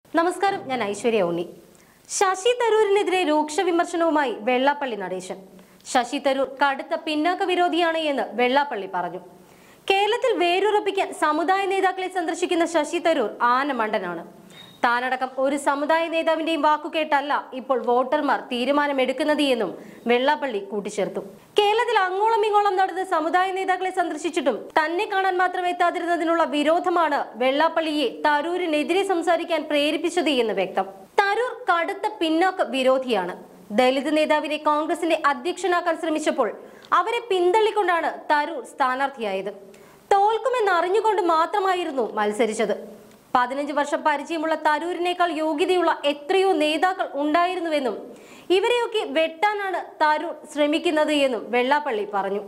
നമസ്കാരം ഞാൻ ഐശ്വര്യ ഉണ്ണി ശശി തരൂരിനെതിരെ രൂക്ഷ വിമർശനവുമായി വെള്ളാപ്പള്ളി നടേശൻ ശശി തരൂർ കടുത്ത പിന്നാക്ക വിരോധിയാണ് എന്ന് വെള്ളാപ്പള്ളി പറഞ്ഞു കേരളത്തിൽ വേരുറപ്പിക്കാൻ സമുദായ നേതാക്കളെ സന്ദർശിക്കുന്ന ശശി തരൂർ ആനമണ്ടനാണ് താനടക്കം ഒരു സമുദായ നേതാവിന്റെയും വാക്കുകേട്ടല്ല ഇപ്പോൾ വോട്ടർമാർ തീരുമാനമെടുക്കുന്നത് എന്നും വെള്ളാപ്പള്ളി കൂട്ടിച്ചേർത്തു കേരളത്തിൽ അങ്ങോളം ഇങ്ങോളം നടന്ന സമുദായ നേതാക്കളെ സന്ദർശിച്ചിട്ടും തന്നെ കാണാൻ മാത്രം എത്താതിരുന്നതിനുള്ള വിരോധമാണ് വെള്ളാപ്പള്ളിയെ തരൂരിനെതിരെ സംസാരിക്കാൻ പ്രേരിപ്പിച്ചത് എന്ന് വ്യക്തം തരൂർ കടുത്ത പിന്നോക്ക വിരോധിയാണ് ദളിത് നേതാവിനെ കോൺഗ്രസിന്റെ അധ്യക്ഷനാക്കാൻ ശ്രമിച്ചപ്പോൾ അവരെ പിന്തള്ളിക്കൊണ്ടാണ് തരൂർ സ്ഥാനാർത്ഥിയായത് തോൽക്കുമെന്ന് അറിഞ്ഞുകൊണ്ട് മാത്രമായിരുന്നു മത്സരിച്ചത് പതിനഞ്ച് വർഷം പരിചയമുള്ള തരൂരിനേക്കാൾ യോഗ്യതയുള്ള എത്രയോ നേതാക്കൾ ഉണ്ടായിരുന്നുവെന്നും ഇവരെയൊക്കെ വെട്ടാനാണ് തരൂർ ശ്രമിക്കുന്നത് എന്നും വെള്ളാപ്പള്ളി പറഞ്ഞു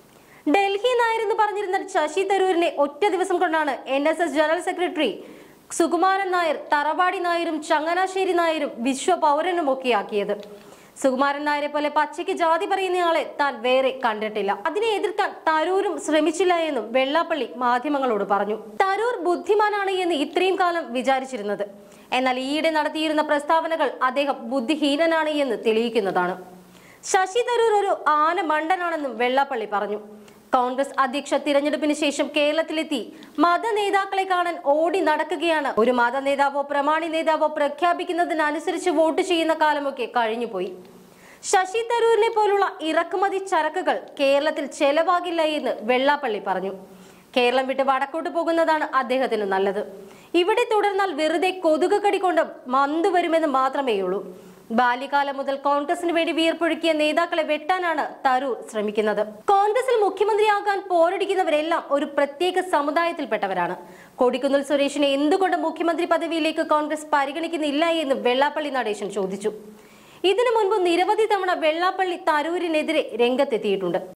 ഡൽഹി നായരെന്ന് പറഞ്ഞിരുന്ന ശശി തരൂരിനെ ഒറ്റ ദിവസം കൊണ്ടാണ് N S S general secretary Sukumaran Nair തറവാടി നായരും ചങ്ങനാശ്ശേരി നായരും വിശ്വപൗരനുമൊക്കെയാക്കിയത് സുകുമാരൻ നായരെ പോലെ പച്ചയ്ക്ക് ജാതി പറയുന്നയാളെ താൻ വേറെ കണ്ടിട്ടില്ല അതിനെ എതിർക്കാൻ തരൂരും ശ്രമിച്ചില്ല എന്നും വെള്ളാപ്പള്ളി മാധ്യമങ്ങളോട് പറഞ്ഞു തരൂർ ബുദ്ധിമാനാണ് എന്ന് ഇത്രയും കാലം വിചാരിച്ചിരുന്നത് എന്നാൽ ഈയിടെ നടത്തിയിരുന്ന പ്രസ്താവനകൾ അദ്ദേഹം ബുദ്ധിഹീനനാണ് എന്ന് തെളിയിക്കുന്നതാണ് ശശി തരൂർ ഒരു ആന മണ്ടനാണെന്നും വെള്ളാപ്പള്ളി പറഞ്ഞു കോൺഗ്രസ് അധ്യക്ഷ തിരഞ്ഞെടുപ്പിന് ശേഷം കേരളത്തിലെത്തി മത നേതാക്കളെ കാണാൻ ഓടി നടക്കുകയാണ് ഒരു മത നേതാവോ പ്രമാണി നേതാവോ പ്രഖ്യാപിക്കുന്നതിനനുസരിച്ച് വോട്ട് ചെയ്യുന്ന കാലമൊക്കെ കഴിഞ്ഞുപോയി ശശി തരൂരിനെ പോലുള്ള ഇറക്കുമതി ചരക്കുകൾ കേരളത്തിൽ ചെലവാകില്ല എന്ന് വെള്ളാപ്പള്ളി പറഞ്ഞു കേരളം വിട്ട് വടക്കോട്ട് പോകുന്നതാണ് അദ്ദേഹത്തിന് നല്ലത് ഇവിടെ തുടർന്നാൽ വെറുതെ കൊതുക് കടി കൊണ്ട് മന്ത് വരുമെന്ന് മാത്രമേയുള്ളൂ ബാല്യകാലം മുതൽ കോൺഗ്രസിന് വേണ്ടി വിയർപ്പൊഴുക്കിയ നേതാക്കളെ വെട്ടാനാണ് തരൂർ ശ്രമിക്കുന്നത് കോൺഗ്രസിൽ മുഖ്യമന്ത്രിയാകാൻ പോരടിക്കുന്നവരെല്ലാം ഒരു പ്രത്യേക സമുദായത്തിൽപ്പെട്ടവരാണ് കൊടിക്കുന്നിൽ സുരേഷിനെ എന്തുകൊണ്ട് മുഖ്യമന്ത്രി പദവിയിലേക്ക് കോൺഗ്രസ് പരിഗണിക്കുന്നില്ല എന്ന് വെള്ളാപ്പള്ളി നടേശൻ ചോദിച്ചു ഇതിനു മുൻപ് നിരവധി തവണ വെള്ളാപ്പള്ളി തരൂരിനെതിരെ രംഗത്തെത്തിയിട്ടുണ്ട്